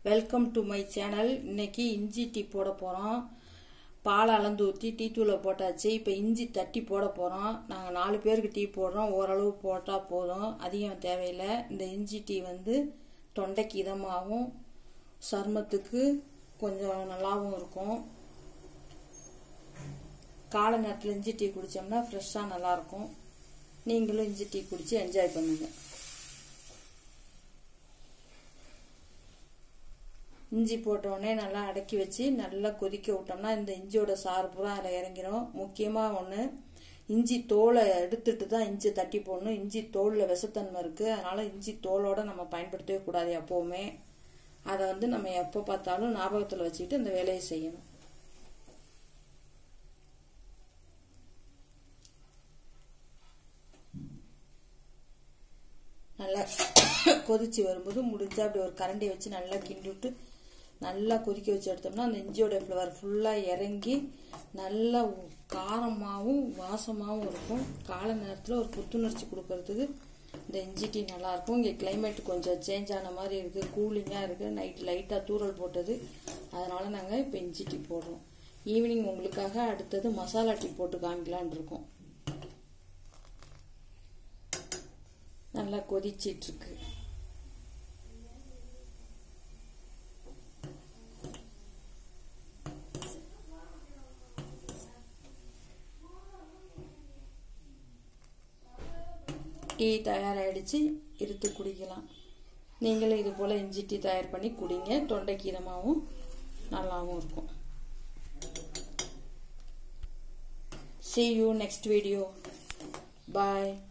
welcome to my channel இன்னைக்கு இஞ்சி tea போட போகிறோம் பால் அளந்து ஊற்றி டீ தூளை போட்டாச்சு இப்போ இஞ்சி தட்டி போட போகிறோம் நாங்கள் நாலு பேருக்கு டீ போடுறோம் ஓரளவு போட்டால் போதும் அதிகம் தேவையில்லை இந்த இஞ்சி டீ வந்து தொண்டைக்கு இதமாகவும் சருமத்துக்கு கொஞ்சம் நல்லாவும் இருக்கும் காலை நேரத்தில் இஞ்சி டீ குடித்தோம்னா ஃப்ரெஷ்ஷாக நல்லாயிருக்கும் நீங்களும் இஞ்சி டீ குடித்து என்ஜாய் பண்ணுங்கள் இஞ்சி போட்டோடனே நல்லா அடக்கி வச்சு நல்லா கொதிக்க விட்டோம்னா இந்த இஞ்சியோட சாறு பூரா அதில் இறங்கிரும் முக்கியமாக ஒன்று இஞ்சி தோலை எடுத்துட்டு தான் இஞ்சி தட்டி போடணும் இஞ்சி தோலில் விஷத்தன்மை இருக்குது அதனால் இஞ்சி தோலோட நம்ம பயன்படுத்தவே கூடாது எப்போவுமே அதை வந்து நம்ம எப்போ பார்த்தாலும் ஞாபகத்தில் வச்சுக்கிட்டு இந்த வேலையை செய்யணும் நல்லா கொதிச்சு வரும்போது முடிஞ்சா அப்படி ஒரு கரண்டியை வச்சு நல்லா கிண்டி விட்டு நல்லா கொதிக்க வச்சு எடுத்தோம்னா அந்த இஞ்சியோட ஃப்ளவர் ஃபுல்லாக இறங்கி நல்லா காரமாகவும் வாசமாகவும் இருக்கும் காலை நேரத்தில் ஒரு புத்துணர்ச்சி கொடுக்கறதுக்கு இந்த இஞ்சி டீ நல்லாயிருக்கும் இங்கே கிளைமேட் கொஞ்சம் சேஞ்ச் ஆன மாதிரி இருக்குது கூலிங்காக இருக்குது நைட் லைட்டாக தூரல் போட்டது அதனால் நாங்கள் இப்போ இஞ்சி டீ போடுறோம் ஈவினிங் உங்களுக்காக அடுத்தது மசாலா டீ போட்டு காமிக்கலான் இருக்கோம் நல்லா கொதிச்சிட்டு இருக்கு டீ தயாராகிடுச்சு இருத்து குடிக்கலாம் நீங்களும் இது போல் இஞ்சி டீ தயார் பண்ணி குடிங்க தொண்டைக்கு இதமாகவும் நல்லாவும் இருக்கும் see you next video bye